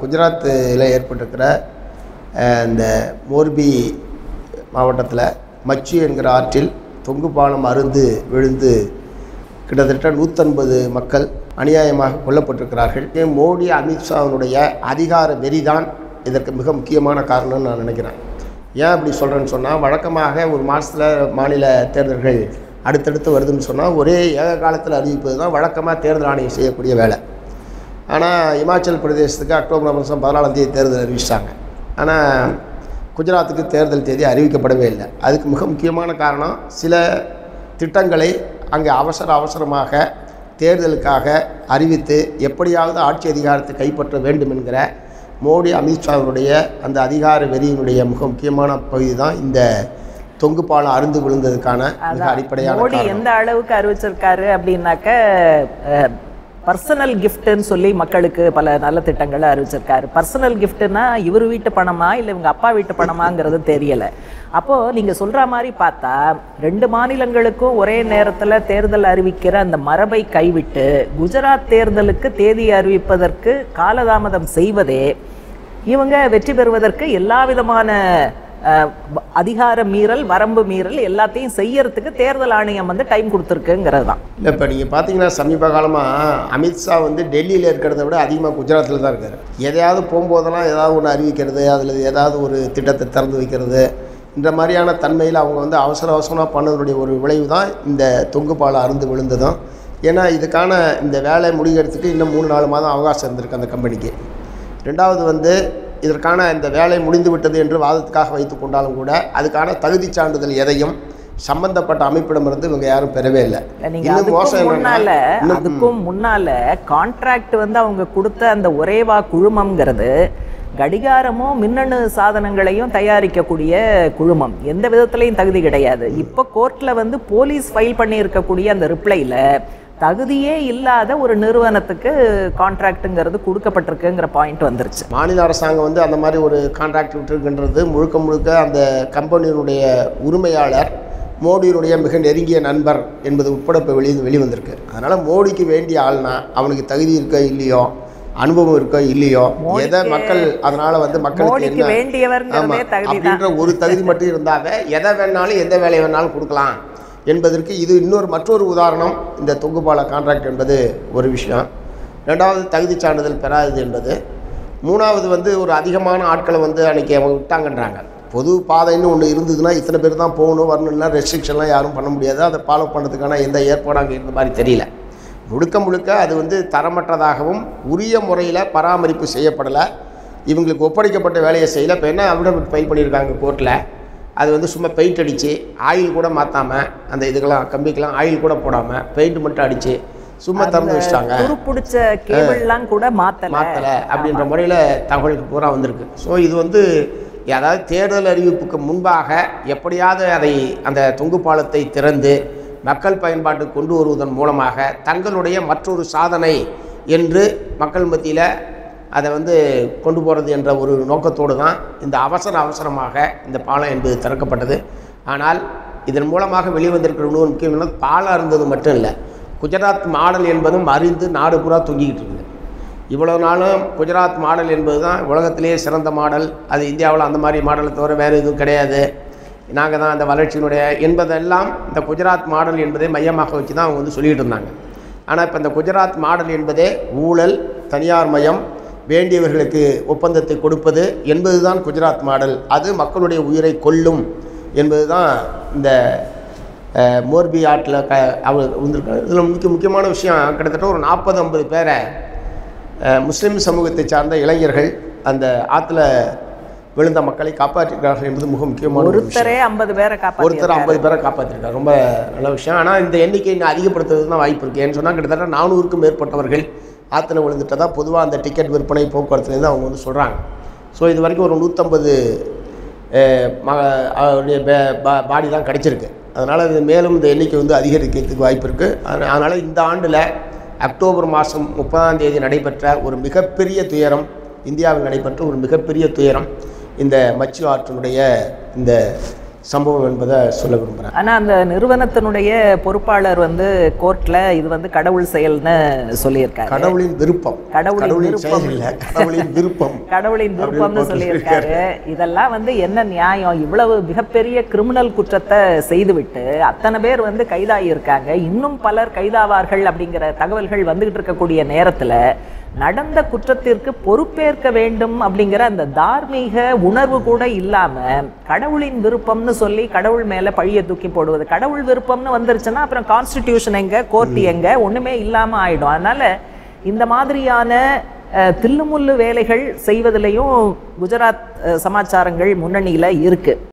குஜராத்தில் ஏற்பட்டிருக்கிற அஹ், இந்த மோர்பி மாவட்டத்தில் மச்சு என்கிற ஆற்றில் தொங்கு பாலம் அருந்து விழுந்து கிட்டத்தட்ட நூற்றன்பது மக்கள் அநியாயமாக கொல்லப்பட்டிருக்கிறார்கள் ஏன் மோடி அமித்ஷாவினுடைய அதிகார வெறிதான் இதற்கு மிக முக்கியமான காரணம்னு நான் நினைக்கிறேன் ஏன் அப்படி சொல்கிறேன்னு சொன்னால் வழக்கமாக ஒரு மாதத்தில் மாநில தேர்தல்கள் அடுத்தடுத்து வருதுன்னு சொன்னால் ஒரே ஏக காலத்தில் அறிவிப்பது தான் வழக்கமாக தேர்தல் ஆணையம் செய்யக்கூடிய வேலை ஆனால் இமாச்சல் பிரதேசத்துக்கு அக்டோபர் மாதம் பதினாலாம் தேதி தேர்தல் அறிவிச்சிட்டாங்க ஆனால் குஜராத்துக்கு தேர்தல் தேதி அறிவிக்கப்படவே இல்லை அதுக்கு மிக முக்கியமான காரணம் சில திட்டங்களை அங்கே அவசர அவசரமாக தேர்தலுக்காக அறிவித்து எப்படியாவது ஆட்சி அதிகாரத்தை கைப்பற்ற வேண்டும் என்கிற மோடி அமித்ஷாவினுடைய அந்த அதிகார வெறியினுடைய மிக முக்கியமான பகுதி தான் இந்த தொங்கு பாலம் அருந்து விழுந்ததுக்கான மிக அடிப்படையான மோடி காரணம் எந்த அளவுக்கு அறிவிச்சிருக்காரு அப்படின்னாக்க பர்சனல் கிஃப்ட்னு சொல்லி மக்களுக்கு பல நல்ல திட்டங்களை அறிவிச்சிருக்காரு பர்சனல் கிஃப்ட்னா இவர் வீட்டு பணமா இல்லை இவங்க அப்பா வீட்டு பணமாங்கிறது தெரியல அப்போ நீங்க சொல்ற மாதிரி பார்த்தா ரெண்டு மாநிலங்களுக்கும் ஒரே நேரத்துல தேர்தல் அறிவிக்கிற அந்த மரபை கைவிட்டு குஜராத் தேர்தலுக்கு தேதி அறிவிப்பதற்கு காலதாமதம் செய்வதே இவங்க வெற்றி பெறுவதற்கு எல்லா விதமான அஹ், ப- அதிகார மீறல் வரம்பு மீறல் எல்லாத்தையும் செய்யறதுக்கு தேர்தல் ஆணையம் வந்து டைம் கொடுத்துருக்குங்கிறது தான் இல்லை இப்போ நீங்கள் பார்த்தீங்கன்னா சமீப காலமாக அமித்ஷா வந்து டெல்லியில் இருக்கிறத விட அதிகமாக குஜராத்தில் தான் இருக்கார் எதையாவது போகும்போதெல்லாம் ஏதாவது ஒன்று அறிவிக்கிறது அதில் ஏதாவது ஒரு திட்டத்தை திறந்து வைக்கிறது இந்த மாதிரியான தன்மையில் அவங்க வந்து அவசர அவசரமாக பண்ணதனுடைய ஒரு விளைவு தான் இந்த தொங்கு பாலம் அருந்து விழுந்ததும் ஏன்னா இதுக்கான இந்த வேலை முடிகிறதுக்கு இன்னும் மூணு நாலு மாதம் அவகாசம் இருந்திருக்கு அந்த கம்பெனிக்கு ரெண்டாவது வந்து இதற்கான இந்த வேலை முடிந்து விட்டது என்று வாதத்துக்காக வைத்து கொண்டாலும் கூட அதுக்கான தகுதிச் சான்றிதழ் எதையும் சம்பந்தப்பட்ட அமைப்பிடமிருந்து இவங்க யாரும் பெறவே இல்லை நீங்க இன்னும் அதுக்கும் மோசம் என்னன்னா, முன்னால இன்னும் அதுக்கும் முன்னால கான்ட்ராக்ட் வந்து அவங்க கொடுத்த அந்த ஒரேவா குழுமம்ங்கிறது கடிகாரமும் மின்னணு சாதனங்களையும் தயாரிக்கக்கூடிய குழுமம் எந்த விதத்துலையும் தகுதி கிடையாது இப்போ கோர்ட்ல வந்து போலீஸ் ஃபைல் பண்ணி இருக்கக்கூடிய அந்த ரிப்ளைல தகுதியே இல்லாத ஒரு நிறுவனத்துக்கு கான்ட்ராக்ட்டுங்கிறது கொடுக்கப்பட்டிருக்குங்கிற பாயிண்ட் வந்துருச்சு மாநில அரசாங்கம் வந்து அந்த மாதிரி ஒரு கான்ட்ராக்ட் விட்டுருக்குன்றது முழுக்க முழுக்க அந்த கம்பெனியினுடைய உரிமையாளர் மோடியினுடைய மிக நெருங்கிய நண்பர் என்பது உட்பட இப்போ வெளி வெளிவந்திருக்கு அதனால் மோடிக்கு வேண்டிய ஆள்னா அவனுக்கு தகுதி இருக்கோ இல்லையோ அனுபவம் இருக்கோ இல்லையோ எதை மக்கள் அதனால் வந்து மக்களுக்கு மோடிக்கு என்ன வேண்டியவர்ங்கிறதே ஆமா, தகுதி தான் அப்படின்ற ஒரு தகுதி மட்டும் இருந்தாவே எதை வேணாலும் எந்த வேலையை வேணாலும் கொடுக்கலாம் என்பதற்கு இது இன்னொரு மற்றொரு உதாரணம் இந்த தொங்குபால கான்ட்ராக்ட் என்பது ஒரு விஷயம் ரெண்டாவது தகுதி சான்றிதழ் பெறாதது என்பது மூணாவது வந்து ஒரு அதிகமான ஆட்களை வந்து அன்றைக்கி அவங்க விட்டாங்கன்றாங்க பொது பாதைன்னு ஒன்று இருந்ததுன்னா இத்தனை பேர் தான் போகணும் வரணும்னா ரெஸ்ட்ரிக்ஷன்லாம் யாரும் பண்ண முடியாது அதை ஃபாலோ பண்ணுறதுக்கான எந்த ஏற்பாடும் அங்கே இருந்த மாதிரி தெரியல முழுக்க முழுக்க அது வந்து தரமற்றதாகவும் உரிய முறையில் பராமரிப்பு செய்யப்படலை இவங்களுக்கு ஒப்படைக்கப்பட்ட வேலையை செய்யலை இப்போ என்ன அவிடமிட் ஃபைல் பண்ணியிருக்காங்க கோர்ட்டில் அது வந்து சும்மா பெயிண்ட் அடித்து ஆயில் கூட மாற்றாமல் அந்த இதுக்கெல்லாம் கம்பிக்கெல்லாம் ஆயில் கூட போடாமல் பெயிண்ட் மட்டும் அடித்து சும்மா திறந்து வச்சிட்டாங்க துருப்புடிச்ச கேபிள்லாம் கூட மாத்தல மாற்றலை அப்படின்ற முறையில் தகவலுக்கு பூரா வந்திருக்கு ஸோ இது வந்து அதாவது தேர்தல் அறிவிப்புக்கு முன்பாக எப்படியாவது அதை அந்த தொங்கு பாலத்தை திறந்து மக்கள் பயன்பாட்டுக்கு கொண்டு வருவதன் மூலமாக தங்களுடைய மற்றொரு சாதனை என்று மக்கள் மத்தியில் அதை வந்து கொண்டு போகிறது என்ற ஒரு நோக்கத்தோடு தான் இந்த அவசர அவசரமாக இந்த பாலம் என்பது திறக்கப்பட்டது ஆனால் இதன் மூலமாக வெளிவந்திருக்கிற இன்னொரு முக்கியமான பாலம் இருந்தது மட்டும் இல்லை குஜராத் மாடல் என்பதும் அறிந்து நாடு பூரா தொங்கிக்கிட்டு இருக்குது இவ்வளோ நாளும் குஜராத் மாடல் என்பது தான் உலகத்திலேயே சிறந்த மாடல் அது இந்தியாவில் அந்த மாதிரி மாடலை தவிர வேறு எதுவும் கிடையாது நாங்கள் தான் அந்த வளர்ச்சியினுடைய என்பதெல்லாம் இந்த குஜராத் மாடல் என்பதை மையமாக வச்சு தான் அவங்க வந்து சொல்லிகிட்டு இருந்தாங்க ஆனால் இப்போ இந்த குஜராத் மாடல் என்பதே ஊழல் தனியார் மயம் வேண்டியவர்களுக்கு ஒப்பந்தத்தை கொடுப்பது என்பது தான் குஜராத் மாடல் அது மக்களுடைய உயிரை கொல்லும் என்பது தான் இந்த அஹ், மோர்பி ஆற்றில் க அவர் வந்திருக்காரு இதில் முக்கிய முக்கியமான விஷயம் கிட்டத்தட்ட ஒரு நாற்பது ஐம்பது பேரை அஹ், முஸ்லிம் சமூகத்தை சார்ந்த இளைஞர்கள் அந்த ஆற்றுல விழுந்த மக்களை காப்பாற்றிருக்கிறார்கள் என்பது மிக முக்கியமான ஒரு விஷயம் ஒருத்தரே ஐம்பது பேரை காப்பாற்றி ஒருத்தர் ஐம்பது பேரை காப்பாற்றிருக்காரு ரொம்ப நல்ல விஷயம் ஆனால் இந்த எண்ணிக்கை இன்னும் அதிகப்படுத்துறது தான் வாய்ப்பு இருக்குது ஏன்னு சொன்னால் கிட்டத்தட்ட நானூறுக்கும் மேற்பட்டவர்கள் ஆற்றுல விழுந்துட்டதா பொதுவாக அந்த டிக்கெட் விற்பனை போக்குவரத்துலேருந்து அவங்க வந்து சொல்கிறாங்க ஸோ இது வரைக்கும் ஒரு நூற்றம்பது ம அவருடைய பாடி தான் கிடச்சிருக்கு அதனால் இது மேலும் இந்த எண்ணிக்கை வந்து அதிகரிக்கிறதுக்கு வாய்ப்பு இருக்குது அதனால் இந்த ஆண்டில் அக்டோபர் மாதம் முப்பதாம் தேதி நடைபெற்ற ஒரு மிகப்பெரிய துயரம் இந்தியாவில் நடைபெற்ற ஒரு மிகப்பெரிய துயரம் இந்த மச்சு ஆற்றினுடைய இந்த சம்பவம் என்பதை சொல்ல விரும்புகிறேன் ஆனா அந்த நிறுவனத்தினுடைய பொறுப்பாளர் வந்து கோர்ட்ல இது வந்து கடவுள் செயல்னு சொல்லியிருக்காரு கடவுளின் விருப்பம் கடவுளின் விருப்பம். செயல் இல்லை கடவுளின் விருப்பம் கடவுளின் விருப்பம்னு அப்படின்னு சொல்லியிருக்காரு இதெல்லாம் வந்து என்ன நியாயம் இவ்வளவு மிகப்பெரிய கிரிமினல் குற்றத்தை செய்துவிட்டு அத்தனை பேர் வந்து கைதாகியிருக்காங்க இன்னும் பலர் கைதாவார்கள் அப்படிங்கிற தகவல்கள் வந்துகிட்டு இருக்கக்கூடிய நேரத்துல நடந்த குற்றத்திற்கு பொறுப்பேற்க வேண்டும் அப்படிங்கிற அந்த தார்மீக உணர்வு கூட இல்லாம கடவுளின் விருப்பம்னு சொல்லி கடவுள் மேல பழிய தூக்கி போடுவது கடவுள் விருப்பம்னு வந்துருச்சுன்னா அப்புறம் கான்ஸ்டிடியூஷன் எங்க கோர்ட் எங்க ஒண்ணுமே இல்லாம ஆயிடும் அதனால இந்த மாதிரியான அஹ், தில்லுமுல்லு வேலைகள் செய்வதிலையும் குஜராத் அஹ், சமாச்சாரங்கள் முன்னணியில இருக்கு